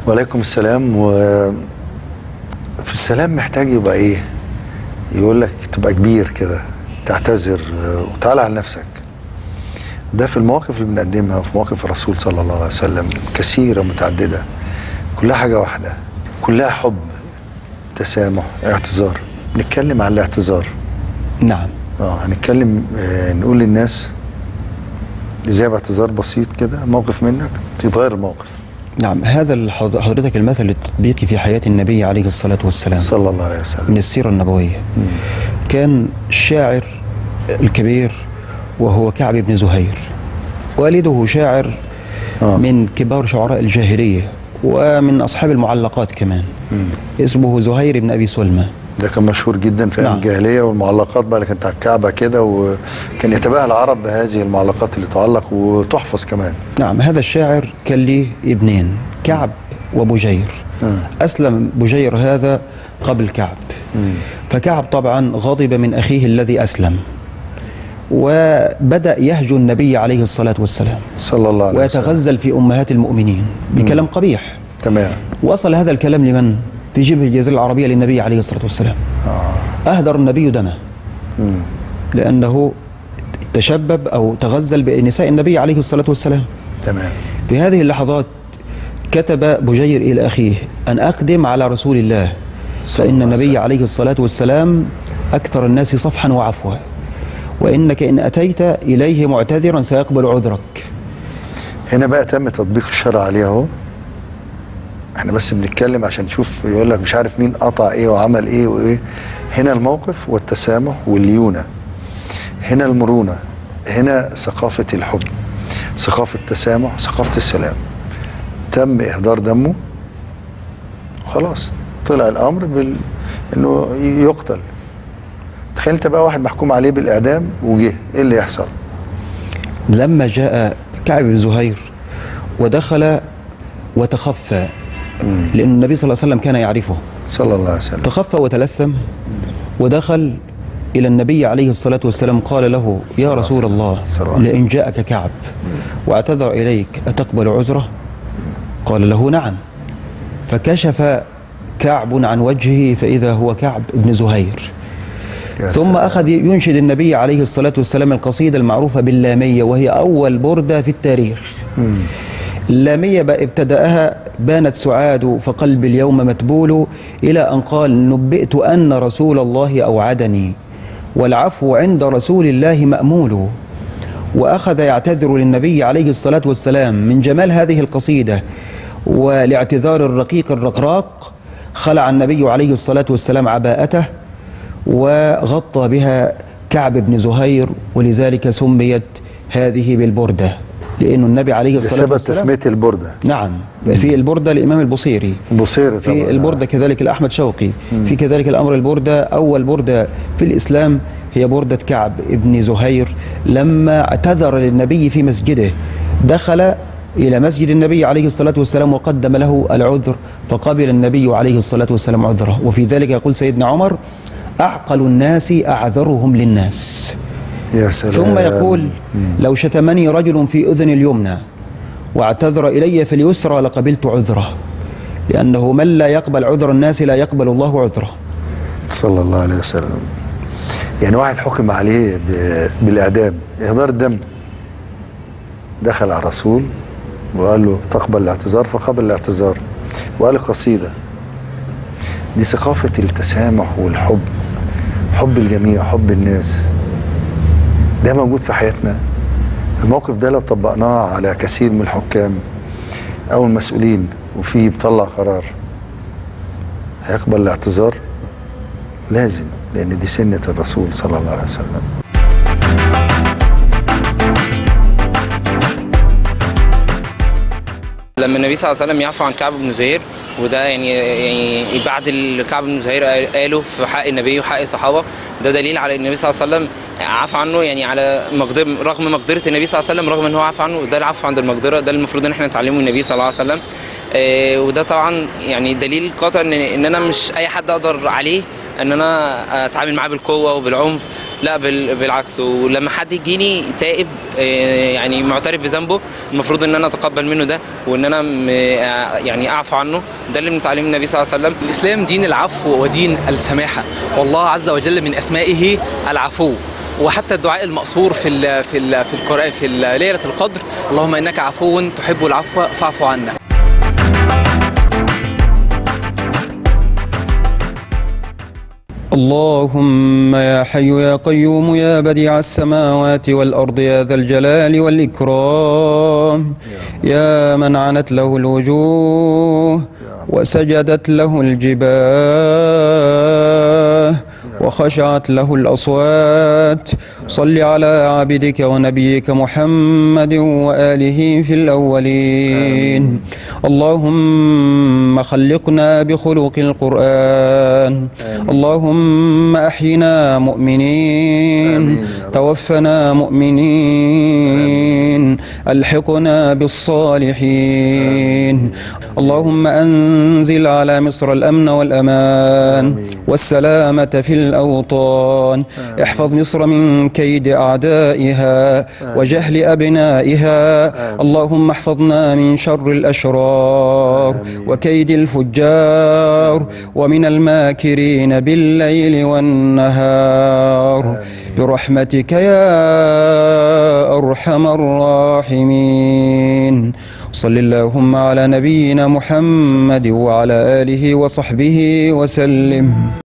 وعليكم السلام و في السلام محتاج يبقى ايه يقول لك تبقى كبير كده تعتذر آه، وتعالى على نفسك ده في المواقف اللي بنقدمها وفي مواقف الرسول صلى الله عليه وسلم كثيرة متعددة كلها حاجة واحدة كلها حب تسامح اعتذار نتكلم عن الاعتذار نعم اه هنتكلم آه نقول للناس ازاي باعتذار بسيط كده موقف منك يتغير الموقف نعم هذا الحض- حضرتك المثل التطبيقي في حياة النبي عليه الصلاة والسلام صلى الله عليه وسلم من السيرة النبوية كان الشاعر الكبير وهو كعب بن زهير والده شاعر آه. من كبار شعراء الجاهلية ومن أصحاب المعلقات كمان اسمه زهير بن أبي سلمى ده كان مشهور جدا في ايام نعم. الجاهليه والمعلقات بقى اللي كانت على الكعبه كده وكان يتباهى العرب بهذه المعلقات اللي تعلق وتحفظ كمان نعم هذا الشاعر كان ليه ابنين كعب وبجير مم. أسلم بجير هذا قبل كعب فكعب طبعا غضب من أخيه الذي أسلم وبدأ يهجو النبي عليه الصلاة والسلام صلى الله عليه وسلم ويتغزل في أمهات المؤمنين بكلام قبيح تمام وصل هذا الكلام لمن؟ في شبه الجزيرة العربية للنبي عليه الصلاة والسلام أهدر النبي دمه مم. لأنه تشبب أو تغزل بنساء النبي عليه الصلاة والسلام تمام في هذه اللحظات كتب بجير إلى أخيه أن أقدم على رسول الله فإن النبي عليه الصلاة والسلام أكثر الناس صفحا وعفوا وإنك إن أتيت إليه معتذرا سيقبل عذرك هنا بقى تم تطبيق الشرع عليه اهو احنا بس بنتكلم عشان نشوف يقول لك مش عارف مين قطع ايه وعمل ايه وايه هنا الموقف والتسامح والليونه هنا المرونه هنا ثقافه الحب ثقافه التسامح ثقافه السلام تم اهدار دمه خلاص طلع الامر بال انه يقتل تخيل انت بقى واحد محكوم عليه بالاعدام وجه ايه اللي يحصل لما جاء كعب بن زهير ودخل وتخفى لأن النبي صلى الله عليه وسلم كان يعرفه صلى الله عليه وسلم تخفى وتلثم ودخل إلى النبي عليه الصلاة والسلام قال له يا رسول الله صلى الله عليه لئن جاءك كعب واعتذر إليك أتقبل عذره قال له نعم فكشف كعب عن وجهه فإذا هو كعب بن زهير يا ثم سلام. أخذ ينشد النبي عليه الصلاة والسلام القصيدة المعروفة باللامية وهي أول بردة في التاريخ اللامية بقى ابتدأها بانت سعاد فقلبي اليوم متبول إلى أن قال نبئت أن رسول الله أوعدني والعفو عند رسول الله مأمول وأخذ يعتذر للنبي عليه الصلاة والسلام من جمال هذه القصيدة ولاعتذار الرقيق الرقراق خلع النبي عليه الصلاة والسلام عباءته وغطى بها كعب بن زهير ولذلك سميت هذه بالبردة لأن النبي عليه الصلاة بسبب والسلام تسميه البرده نعم في البردة الإمام البصيري بصير طبعا في البردة كذلك الأحمد شوقي في كذلك الأمر البردة أول بردة في الإسلام هي بردة كعب ابن زهير لما اعتذر للنبي في مسجده دخل إلى مسجد النبي عليه الصلاة والسلام وقدم له العذر فقبل النبي عليه الصلاة والسلام عذره وفي ذلك يقول سيدنا عمر أعقل الناس أعذرهم للناس يا سلام ثم يقول لو شتمني رجل في أذن اليمنى واعتذر إلي في اليسرى لقبلت عذره لأنه من لا يقبل عذر الناس لا يقبل الله عذره صلى الله عليه وسلم يعني واحد حكم عليه ب- بالاعدام اهدار الدم دخل على الرسول وقال له تقبل الاعتذار فقبل الاعتذار وقال قصيده دي ثقافه التسامح والحب حب الجميع حب الناس ده موجود في حياتنا الموقف ده لو طبقناه على كثير من الحكام او المسؤولين وفي بيطلع قرار هيقبل الاعتذار لازم لان دي سنه الرسول صلى الله عليه وسلم لما النبي صلى الله عليه وسلم يعفو عن كعب بن زهير وده يعني يعني بعد اللي كعب بن زهير قاله في حق النبي وحق الصحابه ده دليل على ان النبي صلى الله عليه وسلم عفى عنه يعني على مقدر رغم مقدره النبي صلى الله عليه وسلم رغم ان هو عفى عنه ده العفو عند المقدره ده المفروض ان احنا نتعلمه من النبي صلى الله عليه وسلم آه، وده طبعا يعني دليل قاطع ان ان انا مش اي حد اقدر عليه ان انا اتعامل معاه بالقوه وبالعنف لا بال- بالعكس ولما حد يجيني تائب آه، يعني معترف بذنبه المفروض ان انا اتقبل منه ده وان انا م- آه، يعني اعفو عنه ده اللي بنتعلمه النبي صلى الله عليه وسلم الإسلام دين العفو ودين السماحة والله عز وجل من أسمائه العفو وحتى الدعاء المأثور في ال في ال في القرآن في ال- ليلة القدر اللهم إنك عفو تحب العفو فاعف عنا اللهم يا حي يا قيوم يا بديع السماوات والأرض يا ذا الجلال والإكرام يا من عنت له الوجوه وسجدت له الجباه وخشعت له الأصوات صل على عبدك ونبيك محمد وآله في الأولين اللهم خلقنا بخلق القرآن اللهم أحينا مؤمنين آمين يا رب. توفنا مؤمنين الحقنا بالصالحين اللهم أنزل على مصر الأمن والأمان آمين. والسلامة في الأوطان احفظ مصر من كيد أعدائها وجهل أبنائها اللهم احفظنا من شر الأشرار آمين. وكيد الفجار ومن الماكرين بالليل والنهار برحمتك يا أرحم الراحمين صل اللهم على نبينا محمد وعلى آله وصحبه وسلم